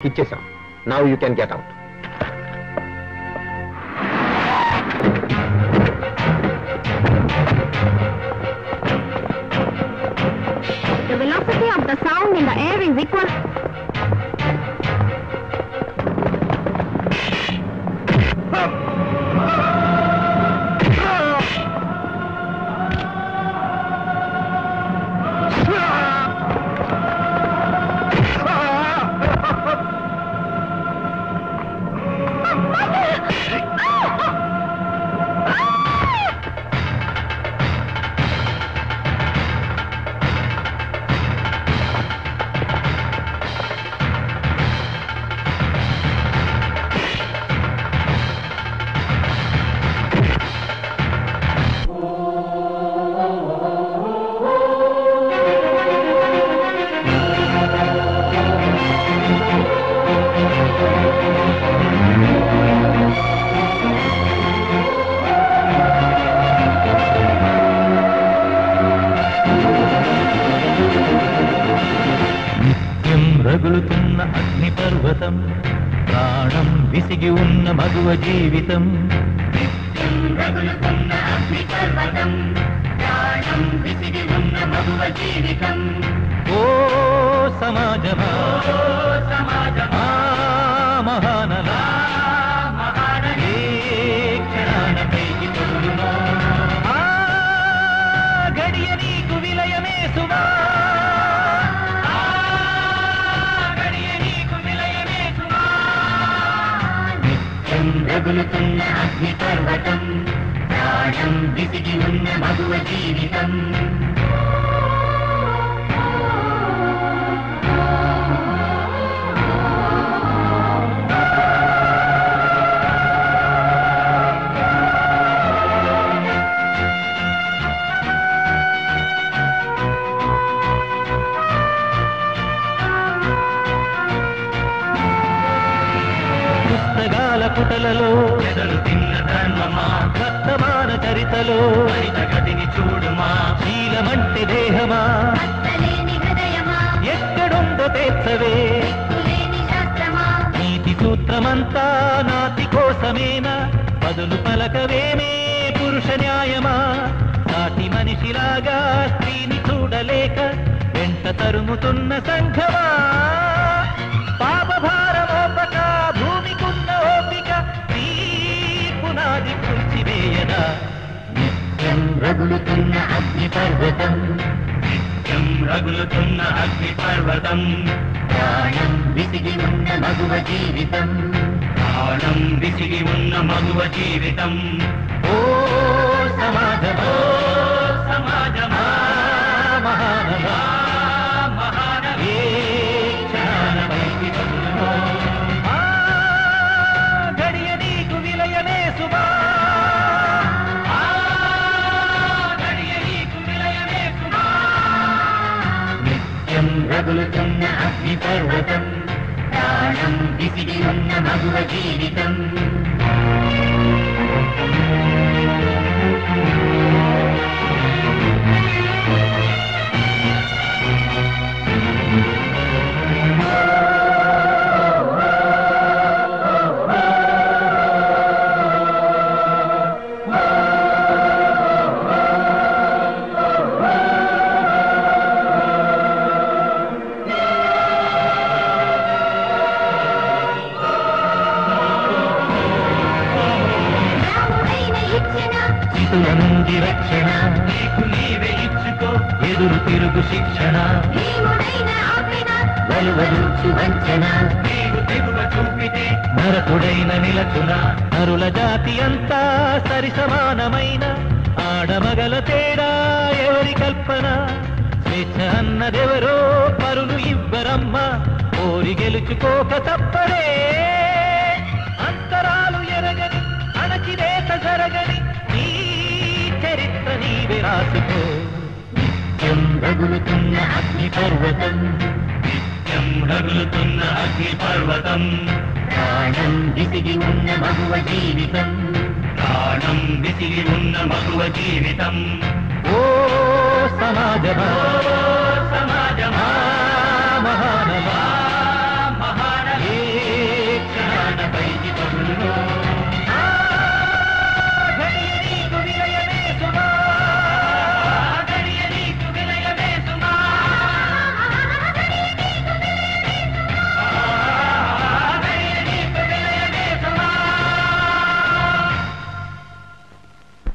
ఇచ్చేసాం now you can get out The velocity of the sound in the air is equal. నిత్యం రగులుతున్న అగ్ని పర్వతం ప్రాణం విసిగి ఉన్న మగువ జీవితం ఓ సమాజమా ఆ మహానలా ఏ క్షణాన పైకి తొలుగునో ఆ గడియ నీకు విలయమే సుమా ఆ గడియ నీకు విలయమే సుమా నిత్యం రగులుతున్న అగ్ని పర్వతం ప్రాణం విసిగి ఉన్న మగువ జీవితం పుస్తకాల పుటలలో ఎదలు తిన్న ధర్మమా వర్తమాన చరితలో గతిని చూడుమా శీలమంటే దేహమా లేని హృదయమా ఎక్కడుందో తెచ్చవే లేని శాస్త్రమా నీతి సూత్రమంతా నాతి కోసమేనా బదులు పలకవేమే పురుష న్యాయమా నాటి మనిషిలాగా స్త్రీని చూడలేక వెంట తరుముతున్న సంఘమా పాపభారమోపక భూమికున్న ఓపిక నీ పునాది కూల్చివేయదా నిత్యం రగులుతున్న అగ్ని పర్వతం నిత్యం రగులుతున్న అగ్ని పర్వతం ప్రాణం విసిగి ఉన్న మగువ జీవితం ప్రాణం విసిగి ఉన్న మగువ జీవితం ఓ సమాజమా సమాజమా మహానవా మహానవే క్షణాన పైకి తొలుగునో. ఆ గడియ నీకు విలయమే సుమా ఆ గడియ నీకు విలయమే సుమా నిత్యం రగులుతున్న అగ్ని పర్వతం ప్రాణం విసిగి ఉన్న మగువ జీవితం రాముడైన ఇచ్చిన చితుల నుండి రక్షణ నీకు నీవే ఇచ్చుకో ఎదురు తిరుగు శిక్షణ భీముడైన ఆపిన వలువలుచు వంచన నీవు తెగువ చూపితే నరకుడైన నిలచున నరుల జాతి అంతా సరి సమానమైన ఆడమగల తేడా ఎవరి కల్పన స్వేచ్ఛ అన్నదెవరో పరులు ఇవ్వరమ్మ కోరి గెలుచుకోక తప్పడే అంతరాలు ఎరగని అణచివేత జరగని నీ చరిత్ర నీవే రాసుకో నిత్యం రగులుతున్న అగ్ని పర్వతం నిత్యం రగులుతున్న అగ్ని పర్వతం ప్రాణం విసిగి ఉన్న మగువ జీవితం ప్రాణం విసిగి ఉన్న మగువ జీవితం ఓ సమాజమా సమాజమా మహానమా మహానవే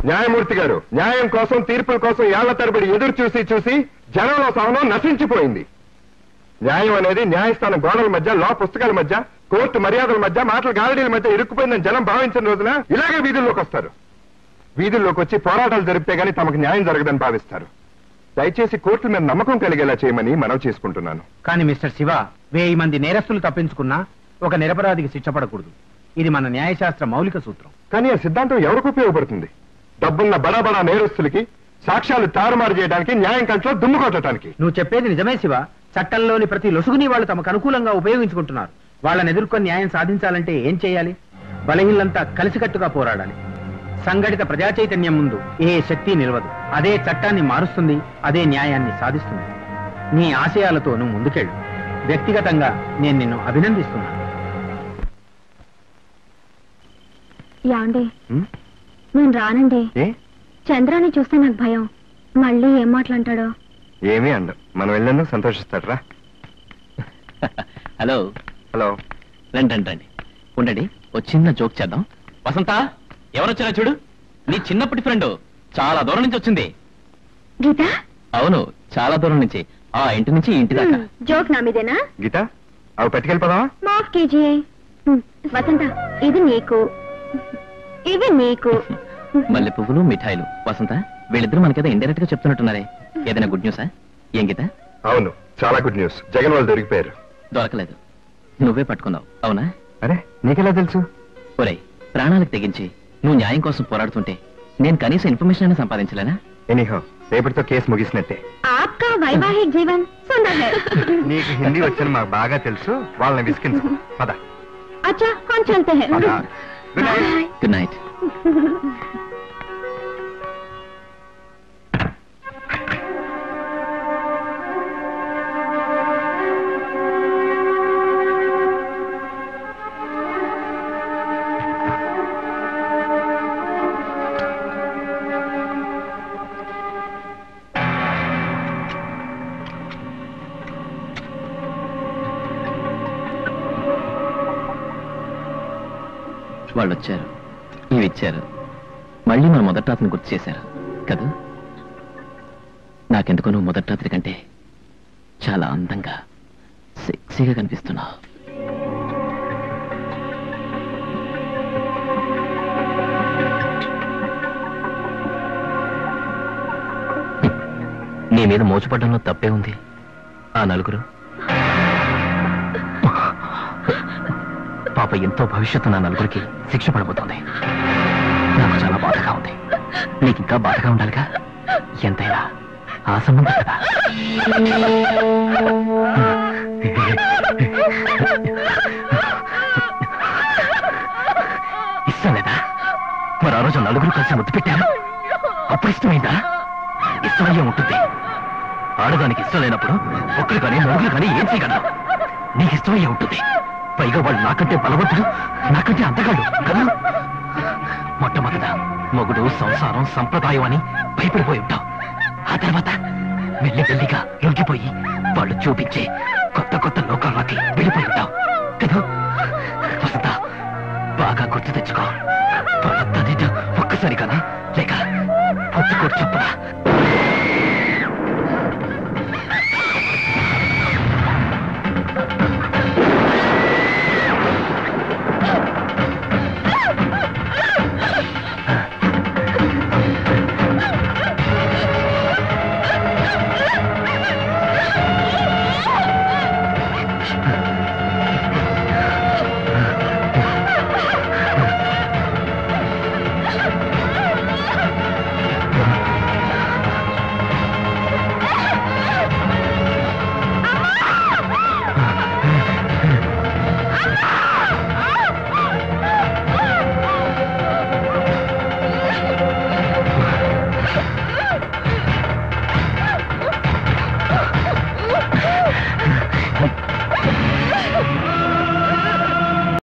న్యాయమూర్తి గారు న్యాయం కోసం తీర్పుల కోసం ఏళ్ల తరబడి ఎదురు చూసి చూసి జనంలో సహనం నశించిపోయింది న్యాయం అనేది న్యాయస్థానం గోడల మధ్య లా పుస్తకాల మధ్య కోర్టు మర్యాదల మధ్య మాటల గాలడీల మధ్య ఇరుక్కుపోయిందని జనం భావించిన రోజున ఇలాగే వీధుల్లోకి వస్తారు వీధుల్లోకి వచ్చి పోరాటాలు జరిపితే గానీ తమకు న్యాయం జరగదని భావిస్తారు దయచేసి కోర్టుల మీద నమ్మకం కలిగేలా చేయమని మనవి చేసుకుంటున్నాను కానీ మిస్టర్ శివ వెయ్యి మంది నేరస్తులు తప్పించుకున్నా ఒక నిరపరాధికి శిక్ష పడకూడదు ఇది మన న్యాయశాస్త్ర మౌలిక సూత్రం కానీ ఆ సిద్ధాంతం ఎవరికి ఉపయోగపడుతుంది డబ్బున్న బడా బడా నేరస్తులకి సాక్ష్యాలు తారుమారు చేయడానికి న్యాయం కంట్లో దుమ్ము కొట్టడానికి నువ్వు చెప్పేది నిజమే శివ చట్టంలోని ప్రతి లొసుగుని వాళ్ళు తమకు అనుకూలంగా ఉపయోగించుకుంటున్నారు వాళ్ళని ఎదుర్కొని న్యాయం సాధించాలంటే ఏం చేయాలి బలహీనంతా కలిసికట్టుగా పోరాడాలి సంఘటిత ప్రజా చైతన్యం ముందు ఏ శక్తి నిలవదు అదే చట్టాన్ని మారుస్తుంది అదే న్యాయాన్ని సాధిస్తుంది నీ ఆశయాలతో నువ్వు ముందుకెళ్ళు వ్యక్తిగతంగా నేను నిన్ను అభినందిస్తున్నాను యాండి ఉమ్, నేను రానండి ఏ చంద్రాన్ని చూస్తే నాకు భయం మళ్ళీ ఏం మాట్లాంటాడో ఏమీ అండం మనం వెళ్ళేందుకు సంతోషిస్తాడరా హలో హలో రండి రండి రండి ఉండండి ఓ చిన్న జోక్ చేద్దాం వసంత ఎవరొచ్చారో చూడు నీ చిన్నప్పటి ఫ్రెండ్ చాలా దూరం నుంచి వచ్చింది గీత అవును చాలా దూరం నుంచి ఆ ఇంటి నుంచి ఈ ఇంటి దాకా హ్మ్, జోక్ నా మీదేనా గీత అవి పట్టుకెళ్ళిపోదామా మాఫ్ కేజీ హ్మ్, వసంత ఇది నీకు ఇవి నీకు మల్లె పువ్వులు మిఠాయిలు వసంత వీళ్ళిద్దరూ మనకేదో ఇండైరెక్ట్ గా చెప్తున్నట్టున్నారే ఏదైనా గుడ్ న్యూసా ఏం గీత అవును చాలా గుడ్ న్యూస్ జగన్ వాళ్ళు దొరికిపోయారు దొరకలేదు నువ్వే పట్టుకున్నావు అవునా అరే నీకెలా తెలుసు ఒరేయ్ ప్రాణాలకు తెగించి నువ్వు న్యాయం కోసం పోరాడుతుంటే నేను కనీసం ఇన్ఫర్మేషన్ అయినా సంపాదించలేనా ఎనీహో రేపటితో కేసు ముగిసినట్టే ఆప్కా వైవాహిక్ జీవన్ సుందర్ హై నీకు హిందీ వచ్చని మాకు బాగా తెలుసు వాళ్ళని విసికించు పద अच्छा हम चलते हैं పద good night Bye. Good night వాళ్ళు వచ్చారు ఇవి ఇచ్చారు మళ్ళీ మన మొదటి రాత్రిని గుర్తు చేశారు కదా నాకెందుకో నువ్వు మొదటి రాత్రి కంటే చాలా అందంగా సెక్సీగా కనిపిస్తున్నావు నీ మీద మోసపడ్డంలో తప్పే ఉంది ఆ నలుగురు పాప ఎంతో భవిష్యత్తు నా నలుగురికి శిక్ష పడబోతోంది నాకు చాలా బాధగా ఉంది నీకు ఇంకా బాధగా ఉండాలిగా ఎంతైనా ఆ సంబంధం కదా ఇష్టం లేదా మరి ఆ రోజు నలుగురు కలిసి ముద్దు పెట్టారు అప్పుడు ఇష్టమైందా ఇష్టమయ్యే ఉంటుంది ఆడదానికి ఇష్టం లేనప్పుడు ఒక్కరు కానీ నలుగురు కానీ ఏం చేయగలరు నీకు ఇష్టమయ్యే ఉంటుంది పైగా వాళ్ళు నాకంటే బలవంతుడు నాకంటే అంతగాడు కదా మొట్టమొదట మొగుడు సంసారం సంప్రదాయం అని భయపడిపోయి ఉంటావు ఆ తర్వాత మెల్లి మెల్లిగా లొంగిపోయి వాళ్ళు చూపించే కొత్త కొత్త లోకాల్లోకి వెళ్ళిపోయి ఉంటావు కదా వసంత బాగా గుర్తు తెచ్చుకో వాళ్ళ తల్లితో ఒక్కసారి కదా లేక పొత్తుకోటి చెప్పరా